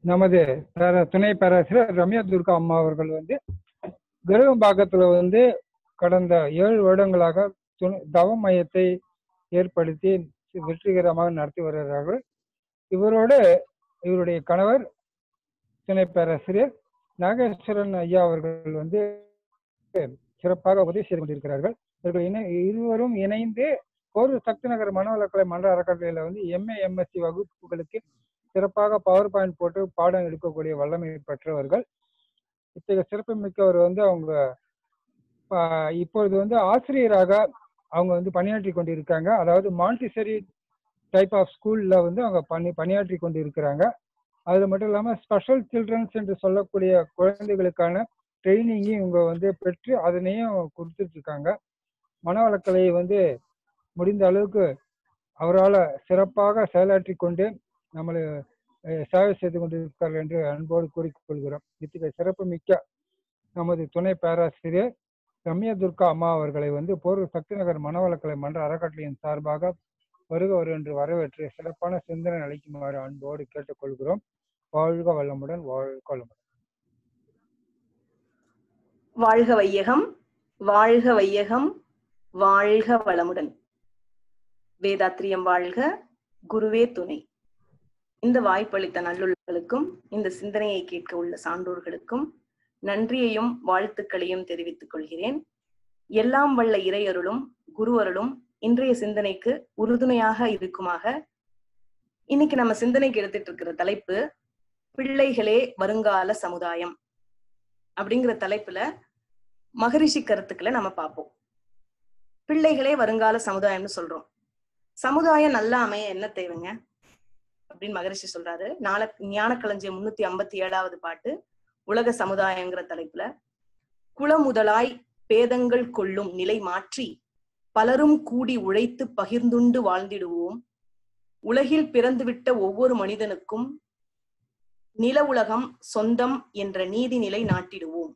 நமது பேர- துணை பேராசிரியர் ரம்யா துர்கா அம்மா அவர்கள் வந்து கருவம்பாக்கத்துல வந்து கடந்த ஏழு வருடங்களாக துணை- தவ மையத்தை ஏற்படுத்தி வெற்றிகரமாக நடத்தி வருகிறார்கள் இவரோடு இவருடைய கணவர் துணை பேராசிரியர் நாகேஸ்வரன் ஐயா அவர்கள் வந்து சிறப்பாக உதவி செய்து கொண்டிருக்கிறார்கள் இவர்கள் இணை இருவரும் இணைந்து ஒரு சக்தி நகர் மனவளக்கலை மன்ற அறக்கட்டளையில வந்து எம்ஏ எம்எஸ்சி வகுப்புகளுக்கு சிறப்பாக பவர் பாயிண்ட் போட்டு பாடம் எடுக்கக்கூடிய வல்லமை பெற்றவர்கள் இத்தகைய சிறப்பு மிக்கவர் வந்து அவங்க ஆஹ், இப்பொழுது வந்து ஆசிரியராக அவங்க வந்து பணியாற்றி கொண்டிருக்காங்க அதாவது மாண்டிசரி டைப் ஆஃப் ஸ்கூல்ல வந்து அவங்க பணி பணியாற்றி கொண்டிருக்கிறாங்க அது மட்டும் இல்லாம ஸ்பெஷல் சில்ட்ரன்ஸ் என்று சொல்லக்கூடிய குழந்தைகளுக்கான ட்ரைனிங்கையும் இவங்க வந்து பெற்று அதனையும் கொடுத்துட்டு இருக்காங்க மனவளக்கலை வந்து முடிந்த அளவுக்கு அவரால் சிறப்பாக செயலாற்றி கொண்டு நம்மளை அஹ், சேவை செய்து கொண்டிருக்கிறார்கள் என்று அன்போடு கூறிக்கொள்கிறோம் இத்தகைய சிறப்பு மிக்க நமது துணை பேராசிரியர் ரம்யா துர்கா அம்மா அவர்களை வந்து போரூர் சக்தி நகர் மனவளக்கலை மன்ற அறக்கட்டளையின் சார்பாக வருக வரு என்று வரவேற்று சிறப்பான சிந்தனை அளிக்குமாறு அன்போடு கேட்டுக்கொள்கிறோம் வாழ்க வளமுடன் வாழ்க வளமுடன் வாழ்க வையகம் வாழ்க வையகம் வாழ்க வளமுடன் வேதாத்திரியம் வாழ்க குருவே துணை இந்த வாய்ப்பளித்த நல்லுள்ளங்களுக்கும் இந்த சிந்தனையை கேட்க உள்ள சான்றோர்களுக்கும் நன்றியையும் வாழ்த்துக்களையும் தெரிவித்துக் கொள்கிறேன் எல்லாம் வல்ல இறையருளும் குருவருளும் இன்றைய சிந்தனைக்கு உறுதுணையாக இருக்குமாக இன்னைக்கு நம்ம சிந்தனைக்கு எடுத்துட்டு இருக்கிற தலைப்பு பிள்ளைகளே வருங்கால சமுதாயம் அப்படிங்கிற தலைப்புல மகரிஷி கருத்துக்களை நம்ம பார்ப்போம் பிள்ளைகளே வருங்கால சமுதாயம்னு சொல்றோம் சமுதாயம் நல்லா அமைய என்ன தேவைங்க அப்படின்னு மகரிஷி சொல்றாரு நாள ஞானக்களஞ்சியம் முன்னூத்தி ஐம்பத்தி ஏழாவது பாட்டு உலக சமுதாயங்கிற தலைப்புல குளமுதலாய் பேதங்கள் கொள்ளும் நிலை மாற்றி பலரும் கூடி உழைத்து பகிர்ந்துண்டு வாழ்ந்திடுவோம் உலகில் பிறந்துவிட்ட ஒவ்வொரு மனிதனுக்கும் நில உலகம் சொந்தம் என்ற நீதிநிலை நாட்டிடுவோம்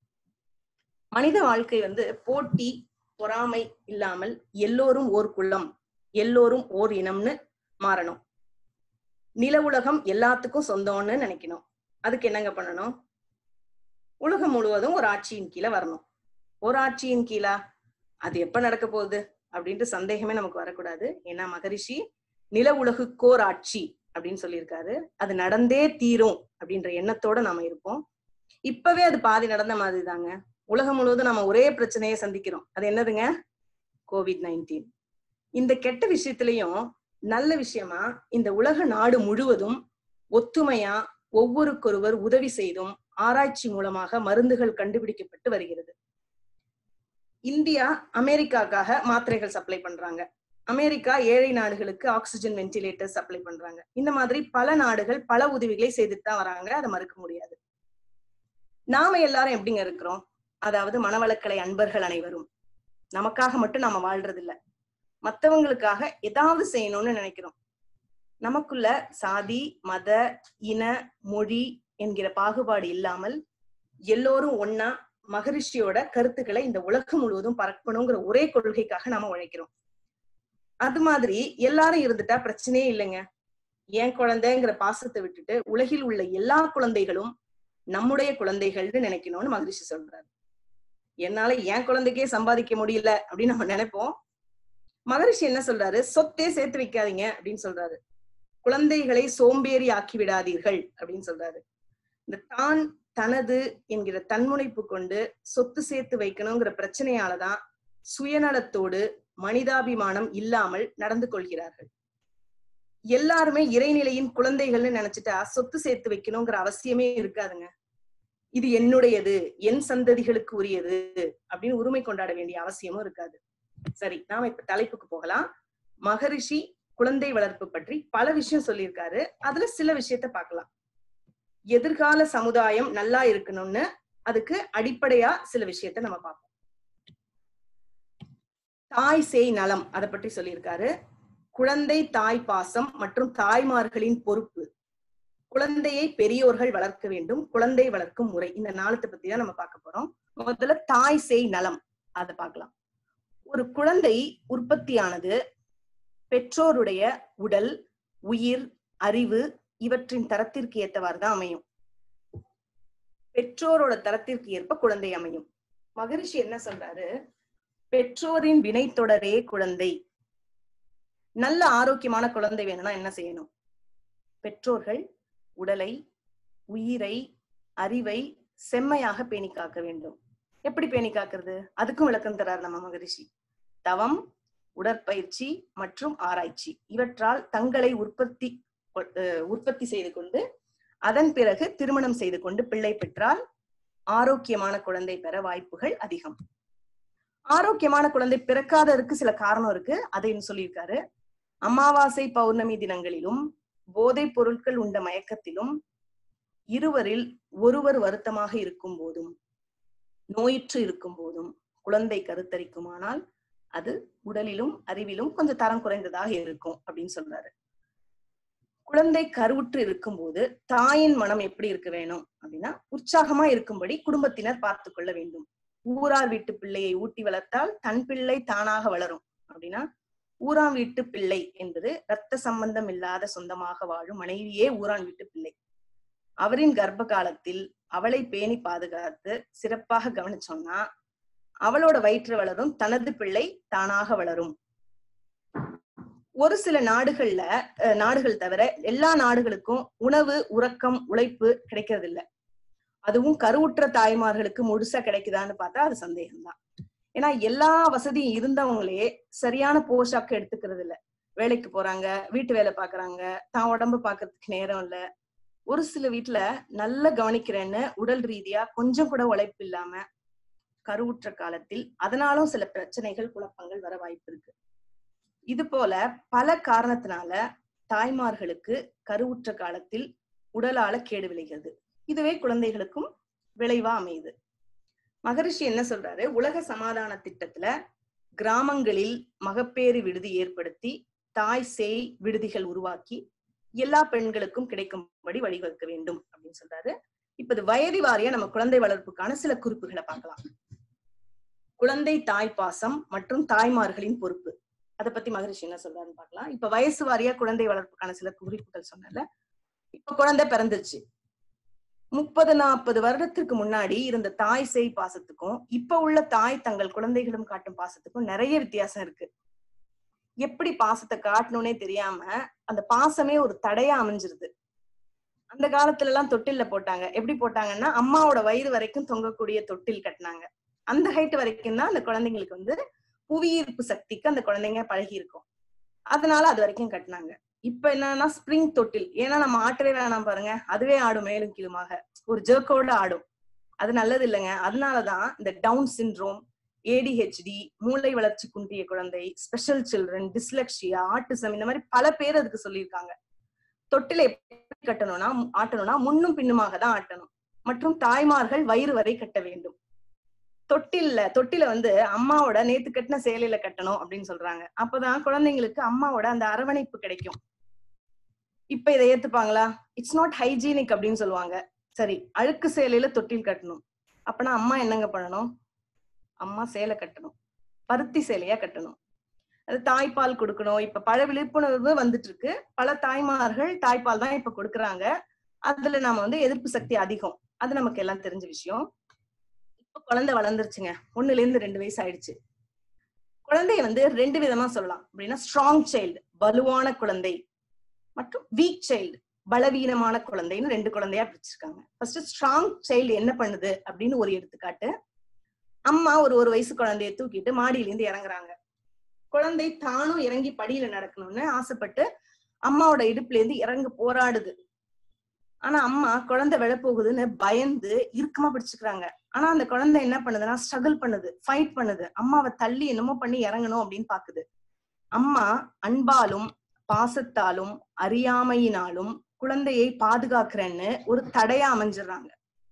மனித வாழ்க்கை வந்து போட்டி பொறாமை இல்லாமல் எல்லோரும் ஓர் குலம் எல்லோரும் ஓர் இனம்னு மாறணும் நில உலகம் எல்லாத்துக்கும் சொந்தம்னு நினைக்கணும் அதுக்கு என்னங்க பண்ணணும் உலகம் முழுவதும் ஒரு ஆட்சியின் கீழே வரணும் ஒரு ஆட்சியின் கீழா அது எப்ப நடக்க போகுது அப்படின்ட்டு சந்தேகமே நமக்கு வரக்கூடாது ஏன்னா மகரிஷி நில உலகுக்கோர் ஆட்சி அப்படின்னு சொல்லியிருக்காரு அது நடந்தே தீரும் அப்படின்ற எண்ணத்தோட நாம இருப்போம் இப்பவே அது பாதி நடந்த மாதிரி தாங்க உலகம் முழுவதும் நம்ம ஒரே பிரச்சனையை சந்திக்கிறோம் அது என்னதுங்க கோவிட் நைன்டீன் இந்த கெட்ட விஷயத்திலையும் நல்ல விஷயமா இந்த உலக நாடு முழுவதும் ஒத்துமையா ஒவ்வொருக்கொருவர் உதவி செய்தும் ஆராய்ச்சி மூலமாக மருந்துகள் கண்டுபிடிக்கப்பட்டு வருகிறது இந்தியா அமெரிக்காக்காக மாத்திரைகள் சப்ளை பண்றாங்க அமெரிக்கா ஏழை நாடுகளுக்கு ஆக்சிஜன் வென்டிலேட்டர் சப்ளை பண்றாங்க இந்த மாதிரி பல நாடுகள் பல உதவிகளை செய்துட்டு தான் வராங்க அதை மறுக்க முடியாது நாம எல்லாரும் எப்படிங்க இருக்கிறோம் அதாவது மனவளக்கலை அன்பர்கள் அனைவரும் நமக்காக மட்டும் நாம வாழ்றது இல்ல மத்தவங்களுக்காக ஏதாவது செய்யணும்னு நினைக்கிறோம் நமக்குள்ள சாதி மத இன மொழி என்கிற பாகுபாடு இல்லாமல் எல்லோரும் ஒன்னா மகரிஷியோட கருத்துக்களை இந்த உலகம் முழுவதும் பரப்பணுங்கிற ஒரே கொள்கைக்காக நாம உழைக்கிறோம் அது மாதிரி எல்லாரும் இருந்துட்டா பிரச்சனையே இல்லைங்க என் குழந்தைங்கிற பாசத்தை விட்டுட்டு உலகில் உள்ள எல்லா குழந்தைகளும் நம்முடைய குழந்தைகள்னு நினைக்கணும்னு மகரிஷி சொல்றாரு என்னால என் குழந்தைக்கே சம்பாதிக்க முடியல அப்படின்னு நம்ம நினைப்போம் மகரிஷி என்ன சொல்றாரு சொத்தே சேர்த்து வைக்காதீங்க அப்படின்னு சொல்றாரு குழந்தைகளை சோம்பேறி ஆக்கி விடாதீர்கள் அப்படின்னு சொல்றாரு இந்த தான் தனது என்கிற தன்முனைப்பு கொண்டு சொத்து சேர்த்து வைக்கணுங்கிற பிரச்சனையாலதான் சுயநலத்தோடு மனிதாபிமானம் இல்லாமல் நடந்து கொள்கிறார்கள் எல்லாருமே இறைநிலையின் குழந்தைகள்னு நினைச்சிட்டா சொத்து சேர்த்து வைக்கணுங்கிற அவசியமே இருக்காதுங்க இது என்னுடையது என் சந்ததிகளுக்கு உரியது அப்படின்னு உரிமை கொண்டாட வேண்டிய அவசியமும் இருக்காது சரி நாம இப்ப தலைப்புக்கு போகலாம் மகரிஷி குழந்தை வளர்ப்பு பற்றி பல விஷயம் சொல்லியிருக்காரு அதுல சில விஷயத்த பார்க்கலாம் எதிர்கால சமுதாயம் நல்லா இருக்கணும்னு அதுக்கு அடிப்படையா சில விஷயத்த நம்ம பார்ப்போம் தாய் சேய் நலம் அதை பற்றி சொல்லியிருக்காரு குழந்தை தாய் பாசம் மற்றும் தாய்மார்களின் பொறுப்பு குழந்தையை பெரியோர்கள் வளர்க்க வேண்டும் குழந்தை வளர்க்கும் முறை இந்த நாளத்தை பத்தி தான் நம்ம பார்க்க போறோம் முதல்ல தாய் சேய் நலம் அதை பார்க்கலாம் ஒரு குழந்தை உற்பத்தியானது பெற்றோருடைய உடல் உயிர் அறிவு இவற்றின் தரத்திற்கு ஏத்தவாறு தான் அமையும் பெற்றோரோட தரத்திற்கு ஏற்ப குழந்தை அமையும் மகரிஷி என்ன சொல்றாரு பெற்றோரின் வினை தொடரே குழந்தை நல்ல ஆரோக்கியமான குழந்தை வேணும்னா என்ன செய்யணும் பெற்றோர்கள் உடலை உயிரை அறிவை செம்மையாக பேணி காக்க வேண்டும் எப்படி பேணி காக்கிறது அதுக்கும் விளக்கம் தரார் நம்ம மகரிஷி தவம் உடற்பயிற்சி மற்றும் ஆராய்ச்சி இவற்றால் தங்களை உற்பத்தி அஹ் உற்பத்தி செய்து கொண்டு அதன் பிறகு திருமணம் செய்து கொண்டு பிள்ளை பெற்றால் ஆரோக்கியமான குழந்தை பெற வாய்ப்புகள் அதிகம் ஆரோக்கியமான குழந்தை பிறக்காததற்கு சில காரணம் இருக்கு அதையும் சொல்லியிருக்காரு அமாவாசை பௌர்ணமி தினங்களிலும் போதைப் பொருட்கள் உண்ட மயக்கத்திலும் இருவரில் ஒருவர் வருத்தமாக இருக்கும் போதும் நோயுற்று இருக்கும் போதும் குழந்தை கருத்தரிக்குமானால் அது உடலிலும் அறிவிலும் கொஞ்சம் தரம் குறைந்ததாக இருக்கும் அப்படின்னு சொல்றாரு குழந்தை கருவுற்று இருக்கும்போது தாயின் மனம் எப்படி இருக்க வேணும் அப்படின்னா உற்சாகமா இருக்கும்படி குடும்பத்தினர் பார்த்து கொள்ள வேண்டும் ஊரார் வீட்டு பிள்ளையை ஊட்டி வளர்த்தால் தன் பிள்ளை தானாக வளரும் அப்படின்னா ஊரான் வீட்டு பிள்ளை என்பது இரத்த சம்பந்தம் இல்லாத சொந்தமாக வாழும் மனைவியே ஊரான் வீட்டு பிள்ளை அவரின் கர்ப்ப காலத்தில் அவளை பேணி பாதுகாத்து சிறப்பாக கவனிச்சோம்னா அவளோட வயிற்று வளரும் தனது பிள்ளை தானாக வளரும் ஒரு சில நாடுகள்ல அஹ், நாடுகள் தவிர எல்லா நாடுகளுக்கும் உணவு உறக்கம் உழைப்பு கிடைக்கிறது இல்ல அதுவும் கருவுற்ற தாய்மார்களுக்கு முழுசா கிடைக்குதான்னு பார்த்தா அது சந்தேகம்தான் ஏன்னா எல்லா வசதியும் இருந்தவங்களே சரியான போஷாக்கு எடுத்துக்கிறது இல்ல வேலைக்கு போறாங்க வீட்டு வேலை பாக்குறாங்க தான் உடம்பு பாக்குறதுக்கு நேரம் இல்ல ஒரு சில வீட்டுல நல்ல கவனிக்கிறேன்னு உடல் ரீதியா கொஞ்சம் கூட உழைப்பு இல்லாம கருவுற்ற காலத்தில் அதனாலும் சில பிரச்சனைகள் குழப்பங்கள் வர வாய்ப்பு இருக்கு இது போல பல காரணத்தினால தாய்மார்களுக்கு கருவுற்ற காலத்தில் உடலால கேடு விளைகிறது இதுவே குழந்தைகளுக்கும் விளைவா அமையுது மகரிஷி என்ன சொல்றாரு உலக சமாதான திட்டத்துல கிராமங்களில் மகப்பேறு விடுதி ஏற்படுத்தி தாய் சேய் விடுதிகள் உருவாக்கி எல்லா பெண்களுக்கும் கிடைக்கும்படி வழிவகுக்க வேண்டும் அப்படின்னு சொல்றாரு இப்ப இது வயது வாரியா நம்ம குழந்தை வளர்ப்புக்கான சில குறிப்புகளை பார்க்கலாம் குழந்தை தாய் பாசம் மற்றும் தாய்மார்களின் பொறுப்பு அதை பத்தி மகரிஷி என்ன சொல்றாருன்னு பார்க்கலாம் இப்ப வயசு வாரியா குழந்தை வளர்ப்புக்கான சில குறிப்புகள் சொன்னல இப்ப குழந்தை பிறந்துருச்சு முப்பது நாற்பது வருடத்திற்கு முன்னாடி இருந்த தாய் சேய் பாசத்துக்கும் இப்ப உள்ள தாய் தங்கள் குழந்தைகளும் காட்டும் பாசத்துக்கும் நிறைய வித்தியாசம் இருக்கு எப்படி பாசத்தை காட்டணும்னே தெரியாம அந்த பாசமே ஒரு தடையா அமைஞ்சிருது அந்த காலத்துல எல்லாம் தொட்டில்ல போட்டாங்க எப்படி போட்டாங்கன்னா அம்மாவோட வயிறு வரைக்கும் தொங்கக்கூடிய தொட்டில் கட்டினாங்க அந்த ஹைட் வரைக்கும் தான் அந்த குழந்தைங்களுக்கு வந்து புவியீர்ப்பு சக்திக்கு அந்த குழந்தைங்க பழகி இருக்கும் அதனால அது வரைக்கும் கட்டினாங்க இப்ப என்னன்னா ஸ்ப்ரிங் தொட்டில் ஏன்னா நம்ம ஆட்டவே வேணாம் பாருங்க அதுவே ஆடும் மேலும் கீழுமாக ஒரு ஜெர்க்கோட ஆடும் அது நல்லது இல்லைங்க அதனாலதான் இந்த டவுன் சிண்ட்ரோம் ஏடிஹெச்டி மூளை வளர்ச்சி குன்றிய குழந்தை ஸ்பெஷல் சில்ட்ரன் டிஸ்லெக்ஷியா ஆட்டிசம் இந்த மாதிரி பல பேர் அதுக்கு சொல்லியிருக்காங்க தொட்டில எப்படி கட்டணும்னா ஆட்டணும்னா முன்னும் பின்னுமாக தான் ஆட்டணும் மற்றும் தாய்மார்கள் வயிறு வரை கட்ட வேண்டும் தொட்டில்ல தொட்டில வந்து அம்மாவோட நேத்து கட்டின சேலையில கட்டணும் அப்படின்னு சொல்றாங்க அப்பதான் குழந்தைங்களுக்கு அம்மாவோட அந்த அரவணைப்பு கிடைக்கும் இப்ப இதை ஏத்துப்பாங்களா இட்ஸ் நாட் ஹைஜீனிக் அப்படின்னு சொல்லுவாங்க சரி அழுக்கு சேலையில தொட்டில் கட்டணும் அப்பனா அம்மா என்னங்க பண்ணணும் அம்மா சேலை கட்டணும் பருத்தி சேலையா கட்டணும் அது தாய்ப்பால் கொடுக்கணும் இப்ப பல விழிப்புணர்வு வந்துட்டு இருக்கு பல தாய்மார்கள் தாய்ப்பால் தான் இப்ப கொடுக்கறாங்க அதுல நாம வந்து எதிர்ப்பு சக்தி அதிகம் அது நமக்கு எல்லாம் தெரிஞ்ச விஷயம் இப்ப குழந்தை வளர்ந்துருச்சுங்க ஒண்ணுல இருந்து ரெண்டு வயசு ஆயிடுச்சு குழந்தைய வந்து ரெண்டு விதமா சொல்லலாம் அப்படின்னா ஸ்ட்ராங் சைல்டு வலுவான குழந்தை மற்றும் வீக் சைல்டு பலவீனமான குழந்தைன்னு ரெண்டு குழந்தையா பிரிச்சிருக்காங்க ஃபர்ஸ்ட் ஸ்ட்ராங் சைல்டு என்ன பண்ணுது அப்படின்னு ஒரு எடுத்துக்காட்டு அம்மா ஒரு ஒரு வயசு குழந்தைய தூக்கிட்டு மாடியில இருந்து இறங்குறாங்க குழந்தை தானும் இறங்கி படியில நடக்கணும்னு ஆசைப்பட்டு அம்மாவோட இடுப்புல இருந்து இறங்க போராடுது ஆனா அம்மா குழந்தை விழ போகுதுன்னு பயந்து இறுக்கமா பிடிச்சுக்கிறாங்க ஆனா அந்த குழந்தை என்ன பண்ணுதுன்னா ஸ்ட்ரகிள் பண்ணுது ஃபைட் பண்ணுது அம்மாவை தள்ளி என்னமோ பண்ணி இறங்கணும் அப்படின்னு பாக்குது அம்மா அன்பாலும் பாசத்தாலும் அறியாமையினாலும் குழந்தையை பாதுகாக்கிறேன்னு ஒரு தடையா அமைஞ்சிடுறாங்க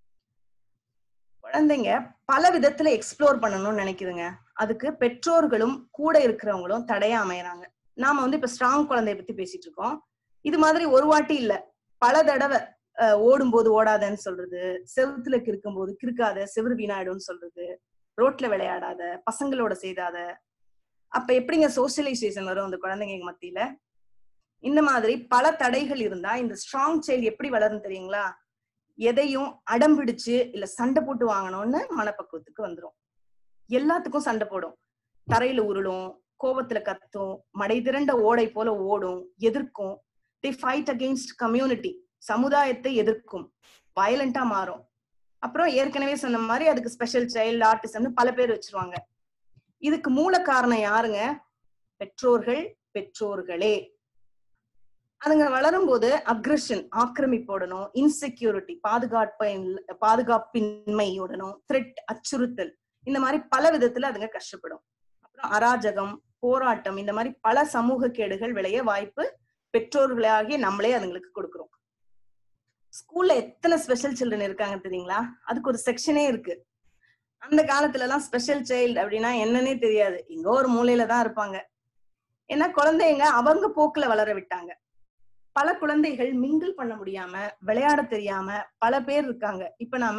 குழந்தைங்க பல விதத்துல எக்ஸ்ப்ளோர் பண்ணணும்னு நினைக்குதுங்க அதுக்கு பெற்றோர்களும் கூட இருக்கிறவங்களும் தடையா அமையறாங்க நாம வந்து இப்ப ஸ்ட்ராங் குழந்தைய பத்தி பேசிட்டு இருக்கோம் இது மாதிரி ஒரு வாட்டி இல்ல பல தடவை அஹ், ஓடும்போது ஓடாதன்னு சொல்றது செவுத்துல கிறுக்கும் போது கிறுக்காத செவுரு வீணாயிடும்னு சொல்றது ரோட்ல விளையாடாத பசங்களோட செய்தாத அப்ப எப்படிங்க சோசியலைசேஷன் வரும் அந்த குழந்தைங்க மத்தியில இந்த மாதிரி பல தடைகள் இருந்தா இந்த ஸ்ட்ராங் சைல்டு எப்படி வளரும் தெரியுங்களா எதையும் அடம் பிடிச்சு இல்ல சண்டை போட்டு வாங்கணும்னு மனப்பக்குவத்துக்கு வந்துரும் எல்லாத்துக்கும் சண்டை போடும் தரையில உருளும் கோபத்துல கத்தும் மடை திரண்ட ஓடை போல ஓடும் எதிர்க்கும் தி ஃபைட் அகெயின்ஸ்ட் கம்யூனிட்டி சமுதாயத்தை எதிர்க்கும் வயலண்டா மாறும் அப்புறம் ஏற்கனவே சொன்ன மாதிரி அதுக்கு ஸ்பெஷல் சைல்டு ஆர்டிசம்னு பல பேர் வச்சிருவாங்க இதுக்கு மூல காரணம் யாருங்க பெற்றோர்கள் பெற்றோர்களே அதுங்க வளரும் போது அக்ரஷன் ஆக்கிரமிப்போடணும் இன்செக்யூரிட்டி பாதுகாப்பு பாதுகாப்பின்மையுடனும் த்ரெட் அச்சுறுத்தல் இந்த மாதிரி பல விதத்துல அதுங்க கஷ்டப்படும் அப்புறம் அராஜகம் போராட்டம் இந்த மாதிரி பல சமூக கேடுகள் விளைய வாய்ப்பு பெற்றோர்களாகிய நம்மளே அதுங்களுக்கு கொடுக்குறோம் ஸ்கூல்ல எத்தனை ஸ்பெஷல் சில்ட்ரன் இருக்காங்க தெரியுங்களா அதுக்கு ஒரு செக்ஷனே இருக்கு அந்த காலத்துல எல்லாம் ஸ்பெஷல் சைல்டு அப்படின்னா என்னன்னே தெரியாது எங்கோ ஒரு மூலையில தான் இருப்பாங்க ஏன்னா குழந்தைங்க அவங்க போக்குல வளர விட்டாங்க பல குழந்தைகள் மிங்கிள் பண்ண முடியாம விளையாட தெரியாம பல பேர் இருக்காங்க இப்ப நாம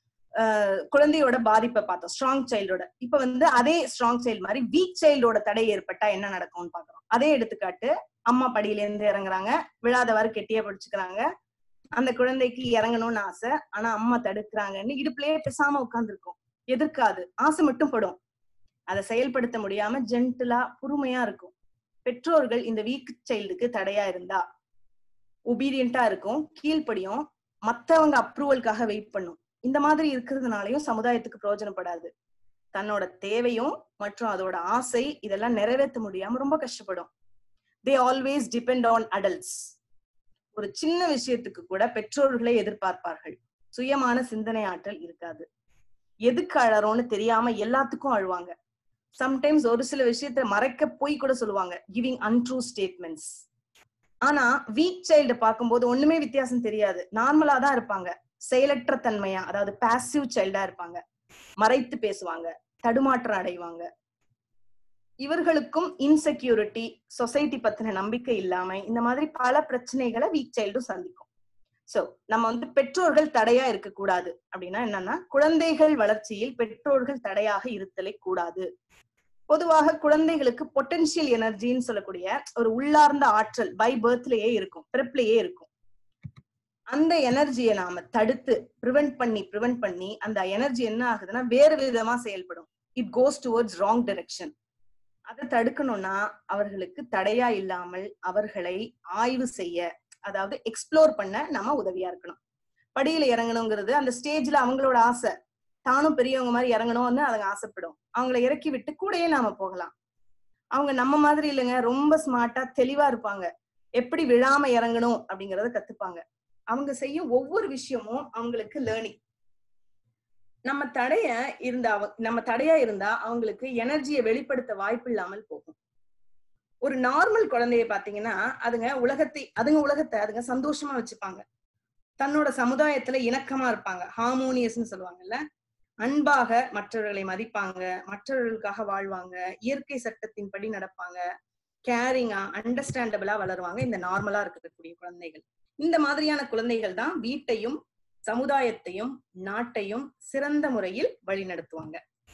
ஆஹ் குழந்தையோட பாதிப்பை பார்த்தோம் ஸ்ட்ராங் சைல்டோட இப்ப வந்து அதே ஸ்ட்ராங் சைல்டு மாதிரி வீக் சைல்டோட தடை ஏற்பட்டா என்ன நடக்கும்னு பாக்குறோம் அதே எடுத்துக்காட்டு அம்மா படியில இருந்து இறங்குறாங்க விழாதவாறு கெட்டியா படிச்சுக்கிறாங்க அந்த குழந்தைக்கு இறங்கணும்னு ஆசை ஆனா அம்மா தடுக்கிறாங்கன்னு இடுப்புலயே பேசாம உட்கார்ந்துருக்கும் எதிர்க்காது ஆசை மட்டும் படும் அதை செயல்படுத்த முடியாம ஜென்டிலா பொறுமையா இருக்கும் பெற்றோர்கள் இந்த வீக் சைல்டுக்கு தடையா இருந்தா ஒபீடியண்டா இருக்கும் கீழ்ப்படியும் மத்தவங்க அப்ரூவலுக்காக வெயிட் பண்ணும் இந்த மாதிரி இருக்கிறதுனாலயும் சமுதாயத்துக்கு பிரயோஜனப்படாது தன்னோட தேவையும் மற்றும் அதோட ஆசை இதெல்லாம் நிறைவேற்ற முடியாம ரொம்ப கஷ்டப்படும் they always depend on adults ஒரு சின்ன விஷயத்துக்கு கூட பெற்றோர்களை எதிர்பார்ப்பார்கள் சுயமான சிந்தனை ஆற்றல் இருக்காது எதுக்கு அழறோம்னு தெரியாம எல்லாத்துக்கும் அழுவாங்க சம்டைம்ஸ் ஒரு சில விஷயத்த மறைக்க போய் கூட சொல்லுவாங்க கிவிங் அன்ட்ரூ ஸ்டேட்மெண்ட்ஸ் ஆனா வீக் சைல்டு பார்க்கும்போது ஒண்ணுமே வித்தியாசம் தெரியாது நார்மலா தான் இருப்பாங்க செயலற்ற தன்மையா அதாவது பாசிவ் சைல்டா இருப்பாங்க மறைத்து பேசுவாங்க தடுமாற்றம் அடைவாங்க இவர்களுக்கும் இன்செக்யூரிட்டி சொசைட்டி பத்தின நம்பிக்கை இல்லாம இந்த மாதிரி பல பிரச்சனைகளை வீக் சைல்டும் சந்திக்கும் சோ நம்ம வந்து பெற்றோர்கள் தடையா இருக்கக்கூடாது அப்படின்னா என்னன்னா குழந்தைகள் வளர்ச்சியில் பெற்றோர்கள் தடையாக இருத்தலை கூடாது பொதுவாக குழந்தைகளுக்கு பொட்டன்ஷியல் எனர்ஜின்னு சொல்லக்கூடிய ஒரு உள்ளார்ந்த ஆற்றல் பை பர்த்லயே இருக்கும் பிறப்பிலேயே இருக்கும் அந்த எனர்ஜியை நாம தடுத்து ப்ரிவென்ட் பண்ணி ப்ரிவென்ட் பண்ணி அந்த எனர்ஜி என்ன ஆகுதுன்னா வேறு விதமா செயல்படும் it goes towards wrong direction அதை தடுக்கணும்னா அவர்களுக்கு தடையா இல்லாமல் அவர்களை ஆய்வு செய்ய அதாவது எக்ஸ்ப்ளோர் பண்ண நம்ம உதவியா இருக்கணும் படியில இறங்கணுங்கிறது அந்த ஸ்டேஜ்ல அவங்களோட ஆசை தானும் பெரியவங்க மாதிரி இறங்கணும்னு அதுங்க ஆசைப்படும் அவங்கள இறக்கி விட்டு கூடயே நாம போகலாம் அவங்க நம்ம மாதிரி இல்லைங்க ரொம்ப ஸ்மார்ட்டா தெளிவா இருப்பாங்க எப்படி விழாம இறங்கணும் அப்படிங்கறத கத்துப்பாங்க அவங்க செய்யும் ஒவ்வொரு விஷயமும் அவங்களுக்கு லேர்னிங் நம்ம தடைய இருந்தா நம்ம தடையா இருந்தா அவங்களுக்கு எனர்ஜியை வெளிப்படுத்த வாய்ப்பு இல்லாமல் போகும் ஒரு நார்மல் குழந்தைய பாத்தீங்கன்னா அதுங்க உலகத்தை அதுங்க உலகத்தை அதுங்க சந்தோஷமா வச்சுப்பாங்க தன்னோட சமுதாயத்துல இணக்கமா இருப்பாங்க ஹார்மோனியஸ்னு சொல்லுவாங்கல்ல அன்பாக மற்றவர்களை மதிப்பாங்க மற்றவர்களுக்காக வாழ்வாங்க இயற்கை சட்டத்தின்படி நடப்பாங்க கேரிங்கா அண்டர்ஸ்டாண்டபிளா வளருவாங்க இந்த நார்மலா இருக்கக்கூடிய குழந்தைகள் இந்த மாதிரியான குழந்தைகள் தான் வீட்டையும் சமுதாயத்தையும் நாட்டையும் சிறந்த முறையில் வழிநடத்துவாங்க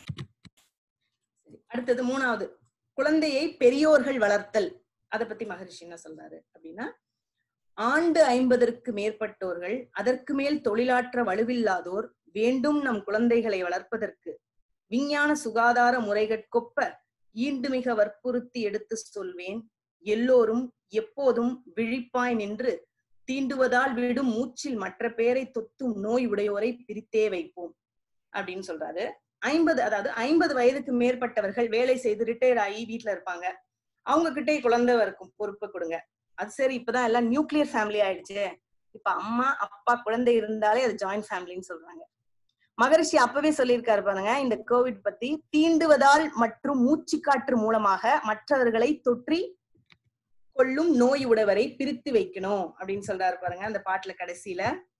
அடுத்தது மூணாவது குழந்தையை பெரியோர்கள் வளர்த்தல் அதை பத்தி மகரிஷி என்ன சொல்றாரு அப்படின்னா ஆண்டு ஐம்பதற்கு மேற்பட்டோர்கள் அதற்கு மேல் தொழிலாற்ற வலுவில்லாதோர் வேண்டும் நம் குழந்தைகளை வளர்ப்பதற்கு விஞ்ஞான சுகாதார முறைகட்கொப்ப ஈண்டுமிக வற்புறுத்தி எடுத்து சொல்வேன் எல்லோரும் எப்போதும் விழிப்பாய் நின்று தீண்டுவதால் விடும் மூச்சில் மற்ற பேரை தொத்தும் நோய் உடையோரை பிரித்தே வைப்போம் அப்படின்னு சொல்றாரு ஐம்பது அதாவது ஐம்பது வயதுக்கு மேற்பட்டவர்கள் வேலை செய்து ரிட்டையர் ஆகி வீட்டுல இருப்பாங்க அவங்க கிட்டே குழந்தை இருக்கும் பொறுப்பு கொடுங்க அது சரி இப்பதான் எல்லாம் நியூக்ளியர் ஃபேமிலி ஆயிடுச்சு இப்ப அம்மா அப்பா குழந்தை இருந்தாலே அது ஜாயிண்ட் ஃபேமிலின்னு சொல்றாங்க மகரிஷி அப்பவே சொல்லியிருக்காரு பாருங்க இந்த கோவிட் பத்தி தீண்டுவதால் மற்றும் மூச்சுக்காற்று மூலமாக மற்றவர்களை தொற்றி கொள்ளும் நோய் உடையவரை பிரித்து வைக்கணும் அப்படின்னு சொல்றாரு பாருங்க அந்த பாட்டுல கடைசியில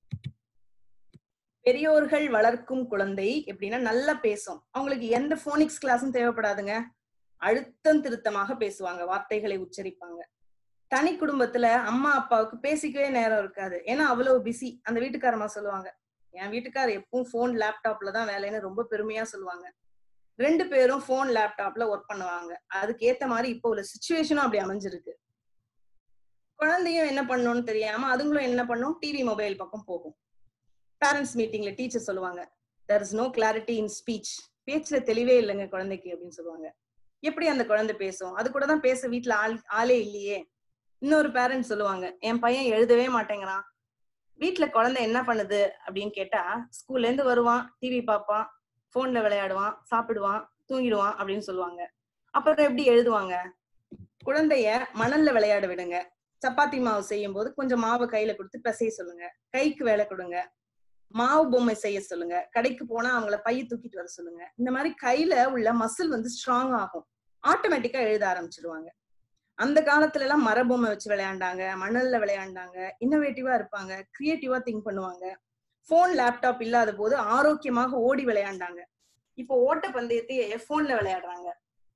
பெரியோர்கள் வளர்க்கும் குழந்தை எப்படின்னா நல்லா பேசும் அவங்களுக்கு எந்த போனிக்ஸ் கிளாஸும் தேவைப்படாதுங்க அழுத்தம் திருத்தமாக பேசுவாங்க வார்த்தைகளை உச்சரிப்பாங்க தனி குடும்பத்துல அம்மா அப்பாவுக்கு பேசிக்கவே நேரம் இருக்காது ஏன்னா அவ்வளவு பிஸி அந்த வீட்டுக்காரமா சொல்லுவாங்க என் வீட்டுக்கார் எப்பவும் போன் லேப்டாப்ல தான் வேலைன்னு ரொம்ப பெருமையா சொல்லுவாங்க ரெண்டு பேரும் போன் லேப்டாப்ல ஒர்க் பண்ணுவாங்க அதுக்கு ஏத்த மாதிரி இப்போ உள்ள சுச்சுவேஷனும் அப்படி அமைஞ்சிருக்கு குழந்தையும் என்ன பண்ணணும்னு தெரியாம அதுங்களும் என்ன பண்ணும் டிவி மொபைல் பக்கம் போகும் பேரண்ட்ஸ் மீட்டிங்ல டீச்சர் சொல்லுவாங்க there is no clarity in speech பேச்சுல தெளிவே இல்லைங்க குழந்தைக்கு அப்படின்னு சொல்லுவாங்க எப்படி அந்த குழந்தை பேசும் அது கூட தான் பேச வீட்டுல ஆள் ஆளே இல்லையே இன்னொரு பேரண்ட் சொல்லுவாங்க என் பையன் எழுதவே மாட்டேங்கிறான் வீட்டுல குழந்தை என்ன பண்ணுது அப்படின்னு கேட்டா ஸ்கூல்ல இருந்து வருவான் டிவி பார்ப்பான் போன்ல விளையாடுவான் சாப்பிடுவான் தூங்கிடுவான் அப்படின்னு சொல்லுவாங்க அப்புறம் எப்படி எழுதுவாங்க குழந்தைய மணல்ல விளையாட விடுங்க சப்பாத்தி மாவு செய்யும் போது கொஞ்சம் மாவை கையில கொடுத்து பிசைய சொல்லுங்க கைக்கு வேலை கொடுங்க மாவு பொம்மை செய்ய சொல்லுங்க கடைக்கு போனா அவங்கள பைய தூக்கிட்டு வர சொல்லுங்க இந்த மாதிரி கையில உள்ள மசில் வந்து ஸ்ட்ராங் ஆகும் ஆட்டோமேட்டிக்கா எழுத ஆரம்பிச்சிருவாங்க அந்த காலத்துல எல்லாம் மர பொம்மை வச்சு விளையாண்டாங்க மணல்ல விளையாண்டாங்க இன்னோவேட்டிவா இருப்பாங்க கிரியேட்டிவா திங்க் பண்ணுவாங்க போன் லேப்டாப் இல்லாத போது ஆரோக்கியமாக ஓடி விளையாண்டாங்க இப்போ ஓட்ட பந்தயத்தையே போன்ல விளையாடுறாங்க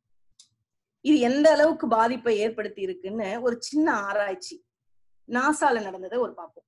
இது எந்த அளவுக்கு பாதிப்பை ஏற்படுத்தி இருக்குன்னு ஒரு சின்ன ஆராய்ச்சி நாசால நடந்ததை ஒரு பார்ப்போம்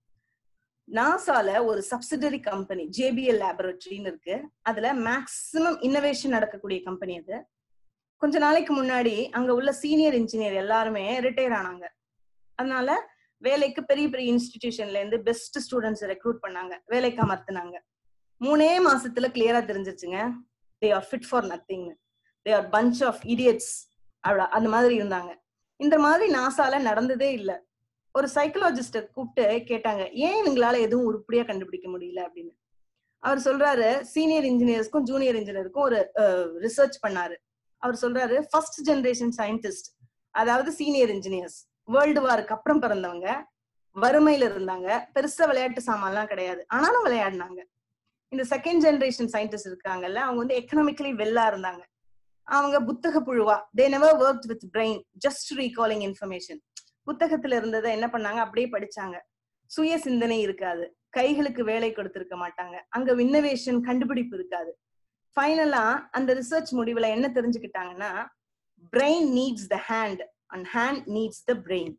நாசால ஒரு சப்சிடரி கம்பெனி ஜேபிஎல் லேபரட்டரின்னு இருக்கு அதுல மேக்சிமம் இன்னோவேஷன் நடக்கக்கூடிய கம்பெனி அது கொஞ்ச நாளைக்கு முன்னாடி அங்க உள்ள சீனியர் இன்ஜினியர் எல்லாருமே ரிட்டையர் ஆனாங்க அதனால வேலைக்கு பெரிய பெரிய இன்ஸ்டிடியூஷன்ல இருந்து பெஸ்ட் ஸ்டூடெண்ட்ஸ் ரெக்ரூட் பண்ணாங்க வேலைக்கு அமர்த்தினாங்க மூணே மாசத்துல கிளியரா தெரிஞ்சிருச்சுங்க they are fit for nothing they are bunch of idiots அவ்வளோ அந்த மாதிரி இருந்தாங்க இந்த மாதிரி நாசால நடந்ததே இல்லை ஒரு சைக்கலாஜிஸ்ட கூப்பிட்டு கேட்டாங்க ஏன் இவங்களால எதுவும் உருப்படியா கண்டுபிடிக்க முடியல அப்படின்னு அவர் சொல்றாரு சீனியர் இன்ஜினியர்ஸ்க்கும் ஜூனியர் இன்ஜினியருக்கும் ஒரு ரிசர்ச் பண்ணாரு அவர் சொல்றாரு ஃபர்ஸ்ட் ஜெனரேஷன் சயின்டிஸ்ட் அதாவது சீனியர் இன்ஜினியர்ஸ் வேர்ல்டு வாருக்கு அப்புறம் பிறந்தவங்க வறுமையில இருந்தாங்க பெருசா விளையாட்டு சாமான்லாம் கிடையாது ஆனாலும் விளையாடினாங்க இந்த செகண்ட் ஜெனரேஷன் சயின்டிஸ்ட் இருக்காங்கல்ல அவங்க வந்து எக்கனாமிக்கலி வெல்லா இருந்தாங்க அவங்க புத்தக புழுவா they never work with brain just recalling information புத்தகத்துல இருந்ததை என்ன பண்ணாங்க அப்படியே படிச்சாங்க சுய சிந்தனை இருக்காது கைகளுக்கு வேலை கொடுத்திருக்க மாட்டாங்க அங்க இன்னோவேஷன் கண்டுபிடிப்பு இருக்காது ஃபைனலா அந்த ரிசர்ச் முடிவுல என்ன தெரிஞ்சுக்கிட்டாங்கன்னா brain needs the hand and hand needs the brain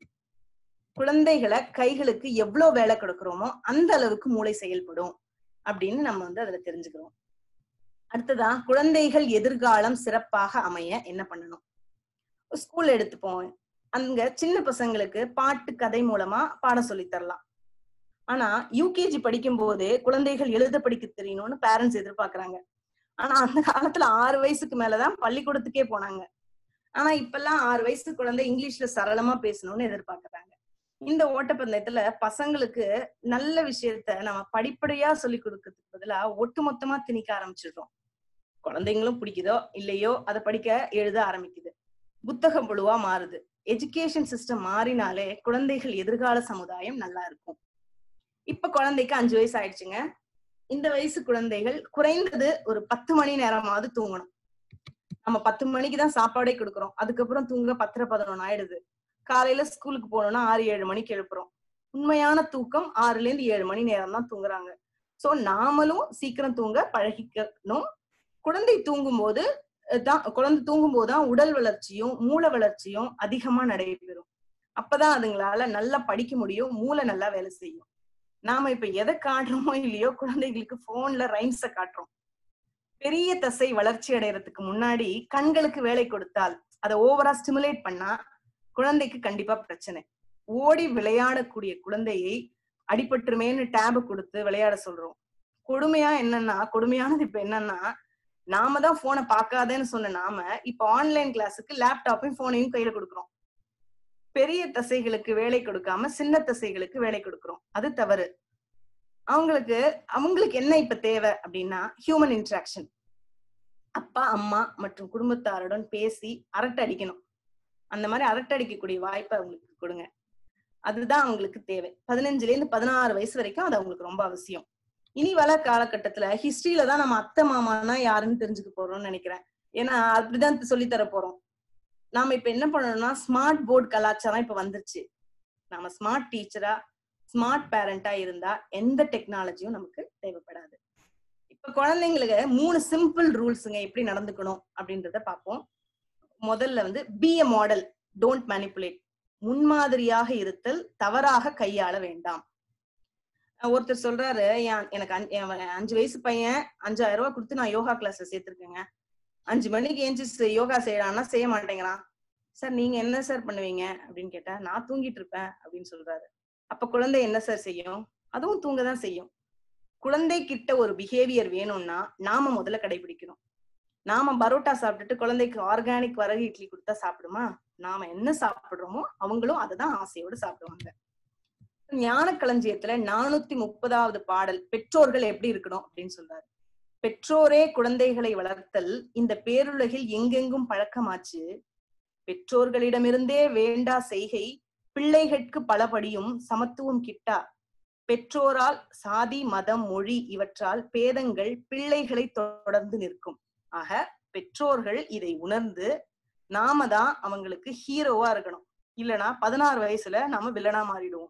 குழந்தைகளை கைகளுக்கு எவ்வளவு வேலை கொடுக்குறோமோ அந்த அளவுக்கு மூளை செயல்படும் அப்படின்னு நம்ம வந்து அதுல தெரிஞ்சுக்கிறோம் அடுத்ததா குழந்தைகள் எதிர்காலம் சிறப்பாக அமைய என்ன பண்ணணும் ஸ்கூல் எடுத்துப்போம் அங்க சின்ன பசங்களுக்கு பாட்டு கதை மூலமா பாடம் சொல்லி தரலாம் ஆனா யூகேஜி படிக்கும் போதே குழந்தைகள் எழுத படிக்க தெரியணும்னு பேரண்ட்ஸ் எதிர்பார்க்கறாங்க ஆனா அந்த காலத்துல ஆறு வயசுக்கு மேலதான் பள்ளிக்கூடத்துக்கே போனாங்க ஆனா இப்பெல்லாம் ஆறு வயசு குழந்தை இங்கிலீஷ்ல சரளமா பேசணும்னு எதிர்பார்க்கறாங்க இந்த ஓட்டப்பந்தயத்துல பசங்களுக்கு நல்ல விஷயத்த நம்ம படிப்படியா சொல்லி கொடுக்கறதுக்கு பதிலா ஒட்டுமொத்தமா திணிக்க ஆரம்பிச்சிடுறோம் குழந்தைங்களும் பிடிக்குதோ இல்லையோ அதை படிக்க எழுத ஆரம்பிக்குது புத்தகம் புழுவா மாறுது எஜுகேஷன் சிஸ்டம் மாறினாலே குழந்தைகள் எதிர்கால சமுதாயம் நல்லா இருக்கும் இப்ப குழந்தைக்கு அஞ்சு வயசு ஆயிடுச்சுங்க இந்த வயசு குழந்தைகள் குறைந்தது ஒரு பத்து மணி நேரமாவது தூங்கணும் நம்ம பத்து மணிக்கு தான் சாப்பாடே கொடுக்குறோம் அதுக்கப்புறம் தூங்க பத்தரை பதினொன்னு ஆயிடுது காலையில ஸ்கூலுக்கு போனோம்னா ஆறு ஏழு மணிக்கு எழுப்புறோம் உண்மையான தூக்கம் ஆறுல இருந்து ஏழு மணி நேரம் தான் தூங்குறாங்க சோ நாமளும் சீக்கிரம் தூங்க பழகிக்கணும் குழந்தை தூங்கும் போது தான் குழந்தை தூங்கும் போதுதான் உடல் வளர்ச்சியும் மூளை வளர்ச்சியும் அதிகமா நடைபெறும் அப்பதான் அதுங்களால நல்லா படிக்க முடியும் மூளை நல்லா வேலை செய்யும் நாம இப்ப எதை காட்டுறோமோ இல்லையோ குழந்தைகளுக்கு போன்ல ரைம்ஸ காட்டுறோம் பெரிய தசை வளர்ச்சி அடைறதுக்கு முன்னாடி கண்களுக்கு வேலை கொடுத்தால் அதை ஓவரா ஸ்டிமுலேட் பண்ணா குழந்தைக்கு கண்டிப்பா பிரச்சனை ஓடி விளையாடக்கூடிய குழந்தையை அடிபட்டுருமேன்னு டேபு கொடுத்து விளையாட சொல்றோம் கொடுமையா என்னன்னா கொடுமையானது இப்ப என்னன்னா நாம தான் போனை பார்க்காதேன்னு சொன்ன நாம இப்ப ஆன்லைன் கிளாஸுக்கு லேப்டாப்பையும் போனையும் கையில கொடுக்குறோம் பெரிய தசைகளுக்கு வேலை கொடுக்காம சின்ன தசைகளுக்கு வேலை கொடுக்குறோம் அது தவறு அவங்களுக்கு அவங்களுக்கு என்ன இப்ப தேவை அப்படின்னா ஹியூமன் இன்ட்ராக்ஷன் அப்பா அம்மா மற்றும் குடும்பத்தாருடன் பேசி அரட்டை அடிக்கணும் அந்த மாதிரி அரட்டை அடிக்கக்கூடிய வாய்ப்பை அவங்களுக்கு கொடுங்க அதுதான் அவங்களுக்கு தேவை பதினஞ்சுல இருந்து பதினாறு வயசு வரைக்கும் அது அவங்களுக்கு ரொம்ப அவசியம் இனி வள காலகட்டத்துல ஹிஸ்டரியில தான் நம்ம அத்தை மாமானா யாருன்னு தெரிஞ்சுக்க போறோம்னு நினைக்கிறேன் ஏன்னா அப்படிதான் சொல்லி தர போறோம் நாம இப்ப என்ன பண்ணணும்னா ஸ்மார்ட் போர்டு கலாச்சாரம் இப்ப வந்துருச்சு நாம ஸ்மார்ட் டீச்சரா ஸ்மார்ட் பேரண்டா இருந்தா எந்த டெக்னாலஜியும் நமக்கு தேவைப்படாது இப்ப குழந்தைங்களுக்கு மூணு சிம்பிள் ரூல்ஸுங்க எப்படி நடந்துக்கணும் அப்படின்றத பார்ப்போம் முதல்ல வந்து be a model don't manipulate முன்மாதிரியாக இருத்தல் தவறாக கையாள வேண்டாம் ஒருத்தர் சொல்றாரு எனக்கு அஞ்சு வயசு பையன் அஞ்சாயிரம் ரூபாய் கொடுத்து நான் யோகா கிளாஸ் சேர்த்திருக்கேங்க அஞ்சு மணிக்கு ஏஞ்சி யோகா செய்யறான்னா செய்ய மாட்டேங்கிறான் சார் நீங்க என்ன சார் பண்ணுவீங்க அப்படின்னு கேட்டா நான் தூங்கிட்டு இருப்பேன் அப்படின்னு சொல்றாரு அப்ப குழந்தை என்ன சார் செய்யும் அதுவும் தூங்க தான் செய்யும் குழந்தை கிட்ட ஒரு பிஹேவியர் வேணும்னா நாம முதல்ல கடைபிடிக்கணும் நாம பரோட்டா சாப்பிட்டுட்டு குழந்தைக்கு ஆர்கானிக் வரகு இட்லி கொடுத்தா சாப்பிடுமா நாம என்ன சாப்பிடுறோமோ அவங்களும் அதை தான் ஆசையோடு சாப்பிடுவாங்க ஞான களஞ்சியத்துல நானூத்தி முப்பதாவது பாடல் பெற்றோர்கள் எப்படி இருக்கணும் அப்படின்னு சொல்றாரு பெற்றோரே குழந்தைகளை வளர்த்தல் இந்த பேருலகில் எங்கெங்கும் பழக்கமாச்சு பெற்றோர்களிடமிருந்தே வேண்டா செய்கை பிள்ளைகட்கு பலபடியும் சமத்துவம் கிட்டா பெற்றோரால் சாதி மதம் மொழி இவற்றால் பேதங்கள் பிள்ளைகளை தொடர்ந்து நிற்கும் ஆக பெற்றோர்கள் இதை உணர்ந்து நாம தான் அவங்களுக்கு ஹீரோவா இருக்கணும் இல்லனா பதினாறு வயசுல நாம வில்லனா மாறிடுவோம்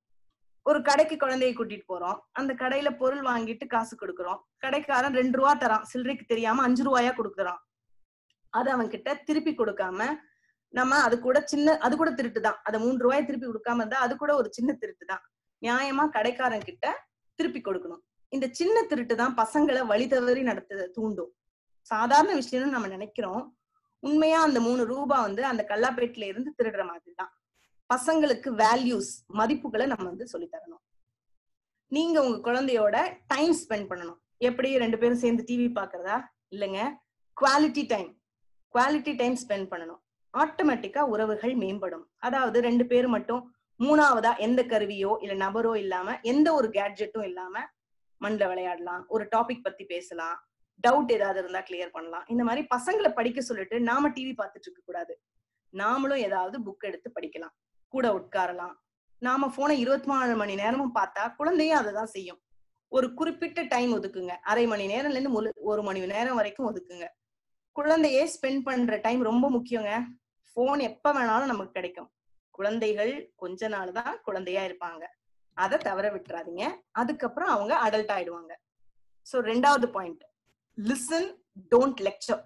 ஒரு கடைக்கு குழந்தைய கூட்டிட்டு போறோம் அந்த கடையில பொருள் வாங்கிட்டு காசு கொடுக்குறோம் கடைக்காரன் ரெண்டு ரூபா தரான் சில்லறைக்கு தெரியாம அஞ்சு ரூபாயா கொடுக்குறான் அது அவன் கிட்ட திருப்பி கொடுக்காம நம்ம அது கூட சின்ன அது கூட திருட்டு தான் அதை மூன்று ரூபாய் திருப்பி கொடுக்காம இருந்தா அது கூட ஒரு சின்ன திருட்டு தான் நியாயமா கடைக்காரன் கிட்ட திருப்பி கொடுக்கணும் இந்த சின்ன திருட்டு தான் பசங்களை வழி தவறி நடத்த தூண்டும் சாதாரண விஷயம்னு நம்ம நினைக்கிறோம் உண்மையா அந்த மூணு ரூபாய் வந்து அந்த கல்லாப்பேட்டில இருந்து திருடுற மாதிரி தான் பசங்களுக்கு வேல்யூஸ் மதிப்புகளை நம்ம வந்து சொல்லி தரணும் நீங்க உங்க குழந்தையோட டைம் ஸ்பெண்ட் பண்ணணும் எப்படி ரெண்டு பேரும் சேர்ந்து டிவி பாக்குறதா இல்லைங்க quality time quality time spend பண்ணணும் ஆட்டோமேட்டிக்கா உறவுகள் மேம்படும் அதாவது ரெண்டு பேரும் மட்டும் மூணாவதா எந்த கருவியோ இல்ல நபரோ இல்லாம எந்த ஒரு கேட்ஜெட்டும் இல்லாம மண்ல விளையாடலாம் ஒரு டாபிக் பத்தி பேசலாம் டவுட் ஏதாவது இருந்தா கிளியர் பண்ணலாம் இந்த மாதிரி பசங்களை படிக்க சொல்லிட்டு நாம டிவி பார்த்துட்டு இருக்க கூடாது நாமளும் ஏதாவது புக் எடுத்து படிக்கலாம் கூட உட்காரலாம் நாம போனை இருபத்தி நாலு மணி நேரமும் பார்த்தா குழந்தையும் அதை தான் செய்யும் ஒரு குறிப்பிட்ட டைம் ஒதுக்குங்க அரை மணி நேரம்ல இருந்து முழு ஒரு மணி நேரம் வரைக்கும் ஒதுக்குங்க குழந்தையே ஸ்பெண்ட் பண்ற டைம் ரொம்ப முக்கியங்க போன் எப்ப வேணாலும் நமக்கு கிடைக்கும் குழந்தைகள் கொஞ்ச நாள் தான் குழந்தையா இருப்பாங்க அதை தவற விட்டுறாதீங்க அதுக்கப்புறம் அவங்க அடல்ட் ஆயிடுவாங்க சோ ரெண்டாவது பாயிண்ட் லிசன் டோன்ட் லெக்சர்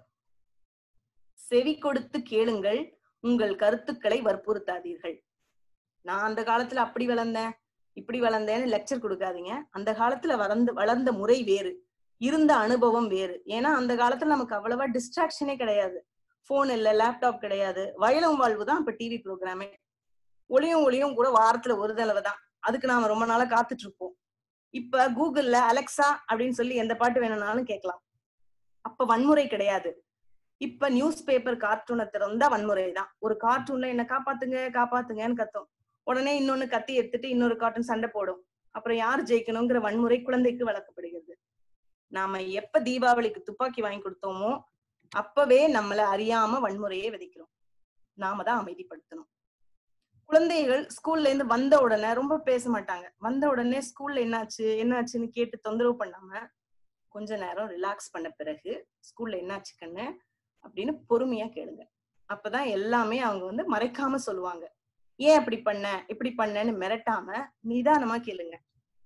செவி கொடுத்து கேளுங்கள் உங்கள் கருத்துக்களை வற்புறுத்தாதீர்கள் நான் அந்த காலத்துல அப்படி வளர்ந்தேன் இப்படி வளர்ந்தேன்னு லெக்சர் கொடுக்காதீங்க அந்த காலத்துல வளர்ந்து வளர்ந்த முறை வேறு இருந்த அனுபவம் வேறு ஏன்னா அந்த காலத்துல நமக்கு அவ்வளவா டிஸ்ட்ராக்ஷனே கிடையாது போன் இல்ல லேப்டாப் கிடையாது வயலும் வாழ்வு தான் இப்ப டிவி ப்ரோக்ராமே ஒளியும் ஒளியும் கூட வாரத்துல ஒரு தடவை தான் அதுக்கு நாம ரொம்ப நாளா காத்துட்டு இருப்போம் இப்ப கூகுள்ல அலெக்சா அப்படின்னு சொல்லி எந்த பாட்டு வேணும்னாலும் கேட்கலாம் அப்ப வன்முறை கிடையாது இப்ப நியூஸ் பேப்பர் கார்ட்டூனை திறந்தா வன்முறை தான் ஒரு கார்ட்டூன்ல என்ன காப்பாத்துங்க காப்பாத்துங்கன்னு கத்தும் உடனே இன்னொன்னு கத்தி எடுத்துட்டு இன்னொரு கார்ட்டூன் சண்டை போடும் அப்புறம் யார் ஜெயிக்கணுங்கிற வன்முறை குழந்தைக்கு வளர்க்கப்படுகிறது நாம எப்ப தீபாவளிக்கு துப்பாக்கி வாங்கி கொடுத்தோமோ அப்பவே நம்மள அறியாம வன்முறையே விதைக்கிறோம் நாம தான் அமைதிப்படுத்தணும் குழந்தைகள் ஸ்கூல்ல இருந்து வந்த உடனே ரொம்ப பேச மாட்டாங்க வந்த உடனே ஸ்கூல்ல என்னாச்சு என்னாச்சுன்னு கேட்டு தொந்தரவு பண்ணாம கொஞ்ச நேரம் ரிலாக்ஸ் பண்ண பிறகு ஸ்கூல்ல என்னாச்சு கண்ணு அப்படின்னு பொறுமையா கேளுங்க அப்பதான் எல்லாமே அவங்க வந்து மறைக்காம சொல்லுவாங்க ஏன் அப்படி பண்ண இப்படி பண்ணன்னு மிரட்டாம நிதானமா கேளுங்க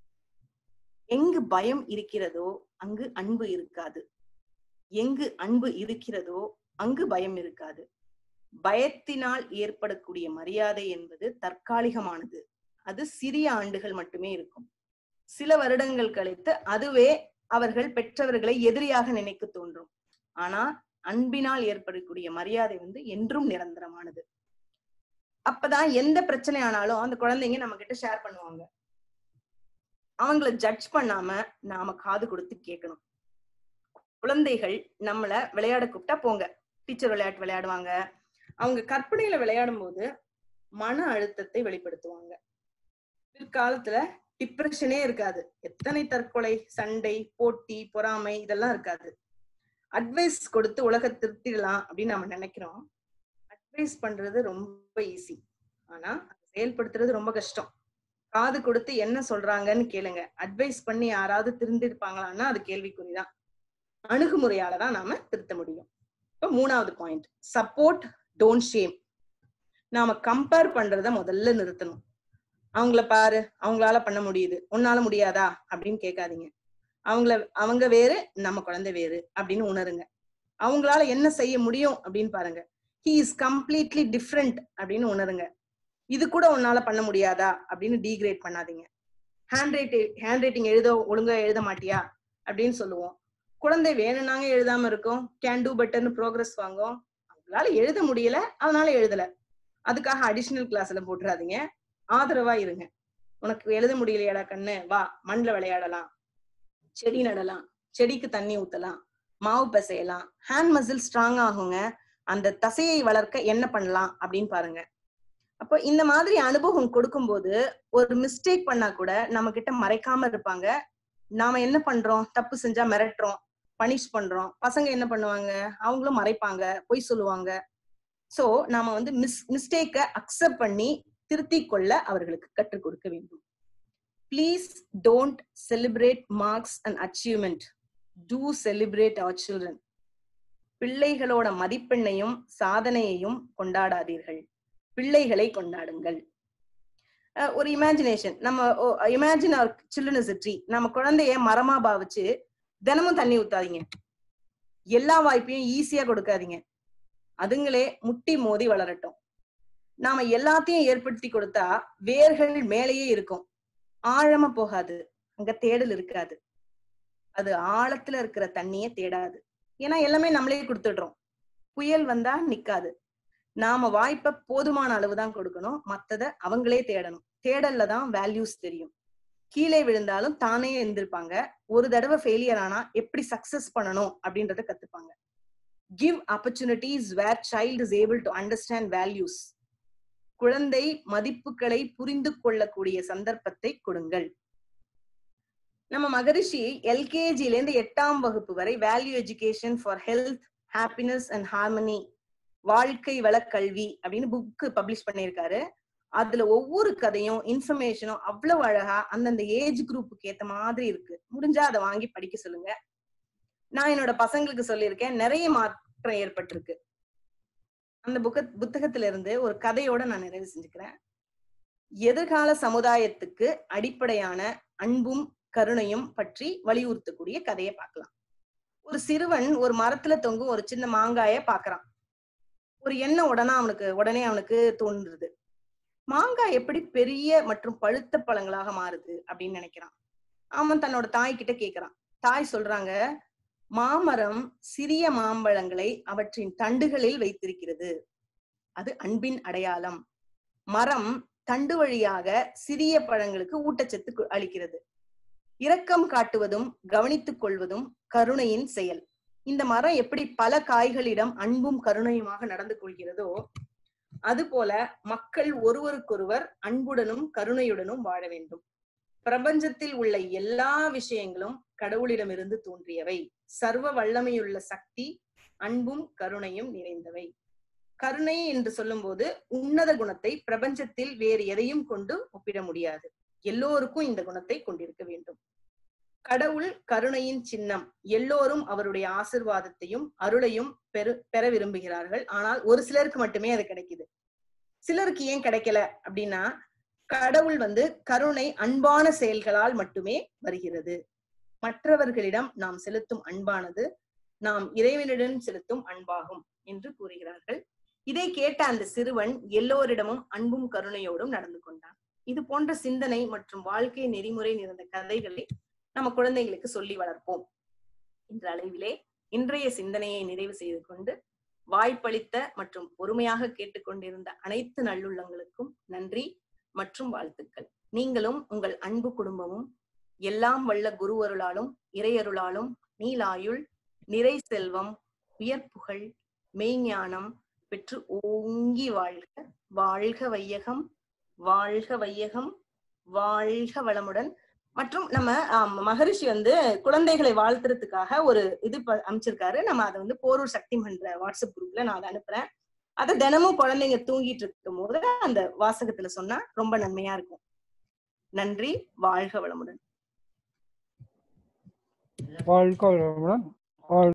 எங்கு பயம் இருக்கிறதோ அங்கு அன்பு இருக்காது எங்கு அன்பு இருக்கிறதோ அங்கு பயம் இருக்காது பயத்தினால் ஏற்படக்கூடிய மரியாதை என்பது தற்காலிகமானது அது சிறிய ஆண்டுகள் மட்டுமே இருக்கும் சில வருடங்கள் கழித்து அதுவே அவர்கள் பெற்றவர்களை எதிரியாக நினைக்க தோன்றும் ஆனா அன்பினால் ஏற்படக்கூடிய மரியாதை வந்து என்றும் நிரந்தரமானது அப்பதான் எந்த பிரச்சனை ஆனாலும் அந்த குழந்தைங்க நம்ம கிட்ட ஷேர் பண்ணுவாங்க அவங்கள ஜட்ஜ் பண்ணாம நாம காது கொடுத்து கேட்கணும் குழந்தைகள் நம்மள விளையாட கூப்பிட்டா போங்க டீச்சர் விளையாட்டு விளையாடுவாங்க அவங்க கற்பனையில விளையாடும் போது மன அழுத்தத்தை வெளிப்படுத்துவாங்க பிற்காலத்துல டிப்ரெஷனே இருக்காது எத்தனை தற்கொலை சண்டை போட்டி பொறாமை இதெல்லாம் இருக்காது அட்வைஸ் கொடுத்து உலக திருத்திடலாம் அப்படின்னு நம்ம நினைக்கிறோம் அட்வைஸ் பண்றது ரொம்ப ஈஸி ஆனா செயல்படுத்துறது ரொம்ப கஷ்டம் காது கொடுத்து என்ன சொல்றாங்கன்னு கேளுங்க அட்வைஸ் பண்ணி யாராவது திருந்திருப்பாங்களான்னா அது கேள்விக்குறிதான் அணுகுமுறையால தான் நாம திருத்த முடியும் இப்போ மூணாவது பாயிண்ட் சப்போர்ட் டோன்ட் ஷேம் நாம கம்பேர் பண்றத முதல்ல நிறுத்தணும் அவங்கள பாரு அவங்களால பண்ண முடியுது உன்னால முடியாதா அப்படின்னு கேட்காதீங்க அவங்கள அவங்க வேறு நம்ம குழந்தை வேறு அப்படின்னு உணருங்க அவங்களால என்ன செய்ய முடியும் அப்படின்னு பாருங்க ஹி இஸ் கம்ப்ளீட்லி டிஃப்ரெண்ட் அப்படின்னு உணருங்க இது கூட உன்னால பண்ண முடியாதா அப்படின்னு டீக்ரேட் பண்ணாதீங்க ஹேண்ட் ரைட்டிங் ஹேண்ட் ரைட்டிங் எழுத ஒழுங்கா எழுத மாட்டியா அப்படின்னு சொல்லுவோம் குழந்தை வேணும்னாங்க எழுதாம இருக்கும் கேன் டூ பெட்டர்னு ப்ரோக்ரஸ் வாங்கும் உங்களால எழுத முடியல அதனால எழுதல அதுக்காக அடிஷனல் கிளாஸ் எல்லாம் போட்டுறாதீங்க ஆதரவா இருங்க உனக்கு எழுத முடியலையாடா கண்ணு வா மண்ல விளையாடலாம் செடி நடலாம் செடிக்கு தண்ணி ஊத்தலாம் மாவு பிசையலாம் ஹேண்ட் மசில் ஸ்ட்ராங் ஆகுங்க அந்த தசையை வளர்க்க என்ன பண்ணலாம் அப்படின்னு பாருங்க அப்போ இந்த மாதிரி அனுபவம் கொடுக்கும்போது ஒரு மிஸ்டேக் பண்ணா கூட நம்ம கிட்ட மறைக்காம இருப்பாங்க நாம என்ன பண்றோம் தப்பு செஞ்சா மிரட்டுறோம் பனிஷ் பண்றோம் பசங்க என்ன பண்ணுவாங்க அவங்களும் மறைப்பாங்க பொய் சொல்லுவாங்க சோ நாம வந்து மிஸ் மிஸ்டேக்க அக்செப்ட் பண்ணி திருத்திக் கொள்ள அவர்களுக்கு கற்றுக் கொடுக்க வேண்டும் please don't celebrate marks and achievement do celebrate our children பிள்ளைகளோட மதிப்பெண்ணையும் சாதனையையும் கொண்டாடாதீர்கள் பிள்ளைகளை கொண்டாடுங்கள் அஹ் ஒரு இமேஜினேஷன் நம்ம imagine our children is tree நம்ம குழந்தைய மரமா பாவிச்சு தினமும் தண்ணி ஊத்தாதீங்க எல்லா வாய்ப்பையும் ஈஸியா கொடுக்காதீங்க அதுங்களே முட்டி மோதி வளரட்டும் நாம எல்லாத்தையும் ஏற்படுத்தி கொடுத்தா வேர்கள் மேலேயே இருக்கும் ஆழமா போகாது அங்க தேடல் இருக்காது அது ஆழத்துல இருக்கிற தண்ணிய தேடாது ஏன்னா எல்லாமே நம்மளே கொடுத்துடுறோம் புயல் வந்தா நிக்காது நாம வாய்ப்பை போதுமான அளவுதான் கொடுக்கணும் மத்தத அவங்களே தேடணும் தேடல்ல தான் வேல்யூஸ் தெரியும் கீழே விழுந்தாலும் தானே எழுந்திருப்பாங்க ஒரு தடவை ஃபெயிலியர் ஆனா எப்படி சக்சஸ் பண்ணணும் அப்படின்றத கத்துப்பாங்க give opportunities where child is able to understand values குழந்தை மதிப்புகளை புரிந்து கொள்ளக்கூடிய சந்தர்ப்பத்தை கொடுங்கள் நம்ம மகரிஷி எல்கேஜில இருந்து எட்டாம் வகுப்பு வரை value education for health happiness and harmony வாழ்க்கை வள கல்வி அப்படின்னு புக்கு பப்ளிஷ் பண்ணியிருக்காரு அதுல ஒவ்வொரு கதையும் இன்ஃபர்மேஷனும் அவ்வளவு அழகா அந்தந்த ஏஜ் குரூப்புக்கு ஏத்த மாதிரி இருக்கு முடிஞ்சா அதை வாங்கி படிக்க சொல்லுங்க நான் என்னோட பசங்களுக்கு சொல்லியிருக்கேன் நிறைய மாற்றம் ஏற்பட்டிருக்கு அந்த புக்க புத்தகத்துல இருந்து ஒரு கதையோட நான் நிறைவு செஞ்சுக்கிறேன் எதிர்கால சமுதாயத்துக்கு அடிப்படையான அன்பும் கருணையும் பற்றி வலியுறுத்தக்கூடிய கதையை பார்க்கலாம் ஒரு சிறுவன் ஒரு மரத்துல தொங்கும் ஒரு சின்ன மாங்காய பாக்குறான் ஒரு எண்ணம் உடனே அவனுக்கு உடனே அவனுக்கு தோன்றுது மாங்காய் எப்படி பெரிய மற்றும் பழுத்த பழங்களாக மாறுது அப்படின்னு நினைக்கிறான் அவன் தன்னோட தாய் கிட்ட கேக்குறான் தாய் சொல்றாங்க மாமரம் சிறிய மாம்பழங்களை அவற்றின் தண்டுகளில் வைத்திருக்கிறது அது அன்பின் அடையாளம் மரம் தண்டு வழியாக சிறிய பழங்களுக்கு ஊட்டச்சத்து கு- அளிக்கிறது இரக்கம் காட்டுவதும் கவனித்துக் கொள்வதும் கருணையின் செயல் இந்த மரம் எப்படி பல காய்களிடம் அன்பும் கருணையுமாக நடந்து கொள்கிறதோ அதுபோல மக்கள் ஒருவருக்கொருவர் அன்புடனும் கருணையுடனும் வாழ வேண்டும் பிரபஞ்சத்தில் உள்ள எல்லா விஷயங்களும் கடவுளிடமிருந்து தோன்றியவை சர்வ வல்லமையுள்ள சக்தி அன்பும் கருணையும் நிறைந்தவை கருணை என்று சொல்லும்போது உன்னத குணத்தை பிரபஞ்சத்தில் வேறு எதையும் கொண்டு ஒப்பிட முடியாது எல்லோருக்கும் இந்த குணத்தை கொண்டிருக்க வேண்டும் கடவுள் கருணையின் சின்னம் எல்லோரும் அவருடைய ஆசிர்வாதத்தையும் அருளையும் பெரு பெற விரும்புகிறார்கள் ஆனால் ஒரு சிலருக்கு மட்டுமே அது கிடைக்குது சிலருக்கு ஏன் கிடைக்கல அப்படின்னா கடவுள் வந்து கருணை அன்பான செயல்களால் மட்டுமே வருகிறது மற்றவர்களிடம் நாம் செலுத்தும் அன்பானது நாம் இறைவனிடம் செலுத்தும் அன்பாகும் என்று கூறுகிறார்கள் இதை கேட்ட அந்த சிறுவன் எல்லோரிடமும் அன்பும் கருணையோடும் நடந்து கொண்டான் இது போன்ற சிந்தனை மற்றும் வாழ்க்கை நெறிமுறை நிறைந்த கதைகளை நம்ம குழந்தைகளுக்கு சொல்லி வளர்ப்போம் என்ற அளவிலே இன்றைய சிந்தனையை நிறைவு செய்து கொண்டு வாய்ப்பளித்த மற்றும் பொறுமையாக கேட்டுக்கொண்டிருந்த அனைத்து நல்லுள்ளங்களுக்கும் நன்றி மற்றும் வாழ்த்துக்கள் நீங்களும் உங்கள் அன்பு குடும்பமும் எல்லாம் வல்ல குருவருளாலும் இறையருளாலும் நீலாயுள் நிறை செல்வம் உயர்ப்புகழ் மெய்ஞானம் பெற்று ஓங்கி வாழ்க வாழ்க வையகம் வாழ்க வையகம் வாழ்க வளமுடன் மற்றும் நம்ம ஆம், மகரிஷி வந்து குழந்தைகளை வாழ்த்துறதுக்காக ஒரு இது ப- அமைச்சிருக்காரு நம்ம அதை வந்து போரூர் சக்தி மன்ற வாட்ஸ்அப் குரூப்ல நான் அதை அனுப்புறேன் அதை தினமும் குழந்தைங்க தூங்கிட்டு இருக்கும் போது அந்த வாசகத்துல சொன்னா ரொம்ப நன்மையா இருக்கும் நன்றி வாழ்க வளமுடன் வாழ்க்கை வளமுடன் வாழ்க